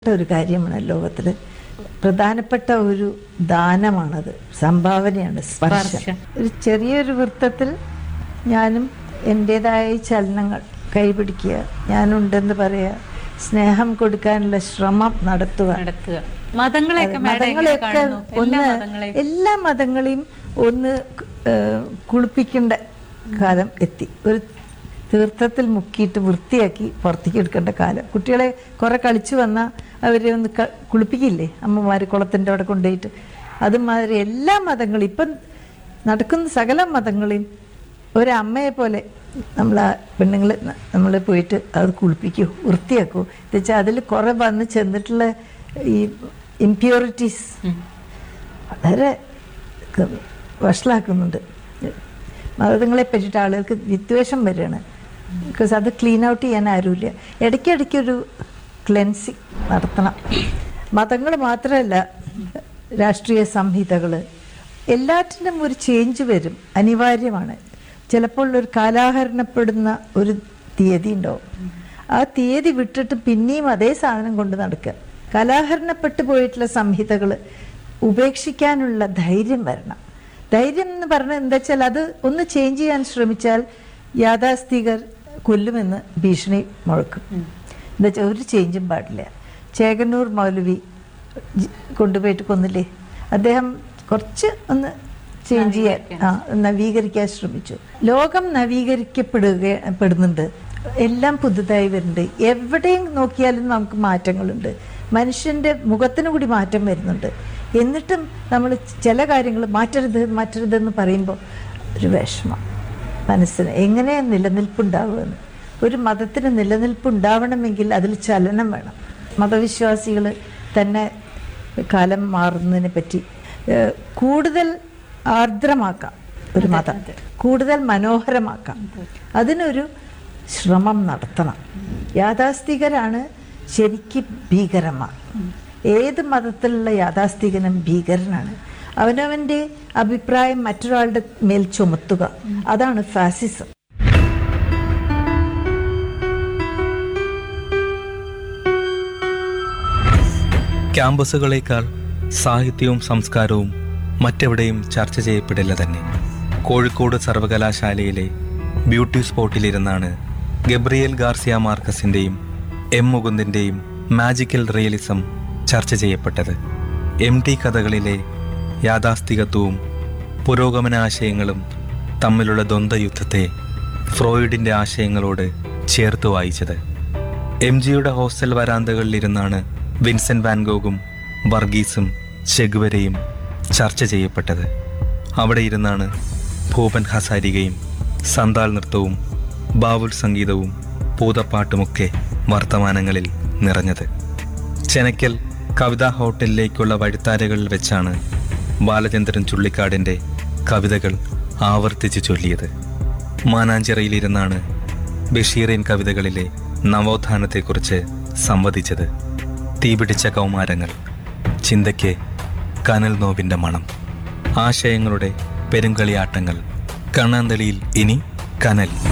ഒരു കാര്യമാണ് ലോകത്തിൽ പ്രധാനപ്പെട്ട ഒരു ദാനമാണത് സംഭാവനയാണ് സ്പർശം സ്പർശം. ഒരു ചെറിയൊരു വൃത്തത്തിൽ ഞാനും എൻ്റെതായ ചലനങ്ങൾ കൈപിടിക്കുക ഞാനുണ്ടെന്ന് പറയുക സ്നേഹം കൊടുക്കാനുള്ള ശ്രമം നടത്തുക നടത്തുക മതങ്ങളെയൊക്കെ മാഡം എങ്ങനെ മതങ്ങളെയൊക്കെ കാണുന്നു എല്ലാ ഒന്ന് മതങ്ങളെയും എല്ലാ മതങ്ങളെയും ഒന്ന് ഏഹ്, കുളിപ്പിക്കേണ്ട കാലം എത്തി ഒരു തീർത്ഥത്തിൽ മുക്കിയിട്ട് വൃത്തിയാക്കി പുറത്തേക്ക് എടുക്കേണ്ട കാലം കുട്ടികളെ കുറെ കളിച്ചു വന്നാൽ അവരെ ഒന്ന് ക- കുളിപ്പിക്കില്ലേ അമ്മമാർ കുളത്തിൻ്റെ അവിടെ കൊണ്ടുപോയിട്ട് അതുമാതിരി എല്ലാ മതങ്ങളും ഇപ്പം നടക്കുന്ന സകല മതങ്ങളെയും ഒരമ്മയെ പോലെ നമ്മൾ ആ പെണ്ണുങ്ങൾ നമ്മൾ പോയിട്ട് അത് കുളിപ്പിക്കൂ വൃത്തിയാക്കൂ എന്ന് വെച്ചാൽ അതിൽ കുറേ വന്ന് ചെന്നിട്ടുള്ള ഈ ഇംപ്യൂരിറ്റീസ് വളരെ ക- വഷളാക്കുന്നുണ്ട് മതങ്ങളെ പറ്റിയിട്ട് ആളുകൾക്ക് വിദ്വേഷം വരികയാണ് ബിക്കോസ് അത് ക്ലീൻ ഔട്ട് ചെയ്യാൻ ആരുമില്ല ഇടയ്ക്കിടയ്ക്കൊരു ക്ലെൻസിങ് നടത്തണം മതങ്ങൾ മാത്രമല്ല രാഷ്ട്രീയ സംഹിതകൾ എല്ലാറ്റിനും ഒരു ചേഞ്ച് വരും അനിവാര്യമാണ് ചിലപ്പോൾ ഒരു കാലാഹരണപ്പെടുന്ന ഒരു തീയതി ഉണ്ടാവും ആ തീയതി വിട്ടിട്ട് പിന്നെയും അതേ സാധനം കൊണ്ട് നടക്കുക കലാഹരണപ്പെട്ടു പോയിട്ടുള്ള സംഹിതകൾ ഉപേക്ഷിക്കാനുള്ള ധൈര്യം വരണം ധൈര്യം എന്ന് പറഞ്ഞാൽ എന്താ വെച്ചാൽ അത് ഒന്ന് ചേഞ്ച് ചെയ്യാൻ ശ്രമിച്ചാൽ യാഥാസ്ഥികർ കൊല്ലുമെന്ന് ഭീഷണി മുഴക്കും എന്താ വെച്ചാൽ ഒരു ചേഞ്ചും പാടില്ല ചേകന്നൂർ മൗലവി ജി- കൊണ്ടുപോയിട്ട് കൊന്നില്ലേ അദ്ദേഹം കുറച്ച് ഒന്ന് ചേഞ്ച് ചെയ്യാൻ ആ നവീകരിക്കാൻ ശ്രമിച്ചു ലോകം നവീകരിക്കപ്പെടുക പെടുന്നുണ്ട് എല്ലാം പുതുതായി വരുന്നുണ്ട് എവിടെയും നോക്കിയാലും നമുക്ക് മാറ്റങ്ങളുണ്ട് മനുഷ്യന്റെ മുഖത്തിന് കൂടി മാറ്റം വരുന്നുണ്ട് എന്നിട്ടും നമ്മൾ ചില കാര്യങ്ങൾ മാറ്റരുത് മാറ്റരുതെന്ന് പറയുമ്പോൾ ഒരു വിഷമം മനസ്സിന് എങ്ങനെ നിലനിൽപ്പുണ്ടാവുമെന്ന് ഒരു മതത്തിന് നിലനിൽപ്പുണ്ടാവണമെങ്കിൽ അതിൽ ചലനം വേണം മതവിശ്വാസികൾ തന്നെ കാലം മാറുന്നതിനെ പറ്റി ഏഹ്, കൂടുതൽ ആർദ്രമാക്കാം ഒരു മതം കൂടുതൽ മനോഹരമാക്കാം അതിനൊരു ശ്രമം നടത്തണം യാഥാസ്ഥികരാണ് ശരിക്കും ഭീകരന്മാർ ഏത് മതത്തിലുള്ള യാഥാസ്ഥികനും ഭീകരനാണ് അവനവൻ്റെ അഭിപ്രായം മറ്റൊരാളുടെ മേൽ ചുമത്തുക അതാണ് ഫാസിസം ക്യാമ്പസുകളേക്കാൾ സാഹിത്യവും സംസ്കാരവും മറ്റെവിടെയും ചർച്ച ചെയ്യപ്പെടില്ല തന്നെ കോഴിക്കോട് സർവകലാശാലയിലെ ബ്യൂട്ടി സ്പോട്ടിലിരുന്നാണ് ഗബ്രിയേൽ ഗാർസിയ മാർക്കസിൻ്റെയും എം മുകുന്ദിൻ്റെയും മാജിക്കൽ റിയലിസം ചർച്ച ചെയ്യപ്പെട്ടത് എം ടി കഥകളിലെ യാഥാസ്ഥികത്വവും പുരോഗമനാശയങ്ങളും തമ്മിലുള്ള ദ്വന്ദ്വയുദ്ധത്തെ ഫ്രോയിഡിൻ്റെ ആശയങ്ങളോട് ചേർത്ത് വായിച്ചത് എം ജിയുടെ ഹോസ്റ്റൽ വരാന്തകളിലിരുന്നാണ് വിൻസെന്റ് വാൻഗോഗും വർഗീസും ചെഗുവരയും ചർച്ച ചെയ്യപ്പെട്ടത് അവിടെ ഇരുന്നാണ് ഭൂപൻ ഹസാരികയും സന്താൾ നൃത്തവും ബാവുൽ സംഗീതവും പൂതപ്പാട്ടുമൊക്കെ വർത്തമാനങ്ങളിൽ നിറഞ്ഞത് ചെനക്കൽ കവിതാ ഹോട്ടലിലേക്കുള്ള വഴിത്താരകളിൽ വെച്ചാണ് ബാലചന്ദ്രൻ ചുള്ളിക്കാടിൻ്റെ കവിതകൾ ആവർത്തിച്ച് ചൊല്ലിയത് മാനാഞ്ചിറയിലിരുന്നാണ് ബഷീറിൻ കവിതകളിലെ നവോത്ഥാനത്തെക്കുറിച്ച് സംവദിച്ചത് തീപിടിച്ച കൗമാരങ്ങൾ ചിന്തയ്ക്ക് കനൽ നോവിൻ്റെ മണം ആശയങ്ങളുടെ പെരുങ്കളിയാട്ടങ്ങൾ കണ്ണാന്തളിയിൽ ഇനി കനൽ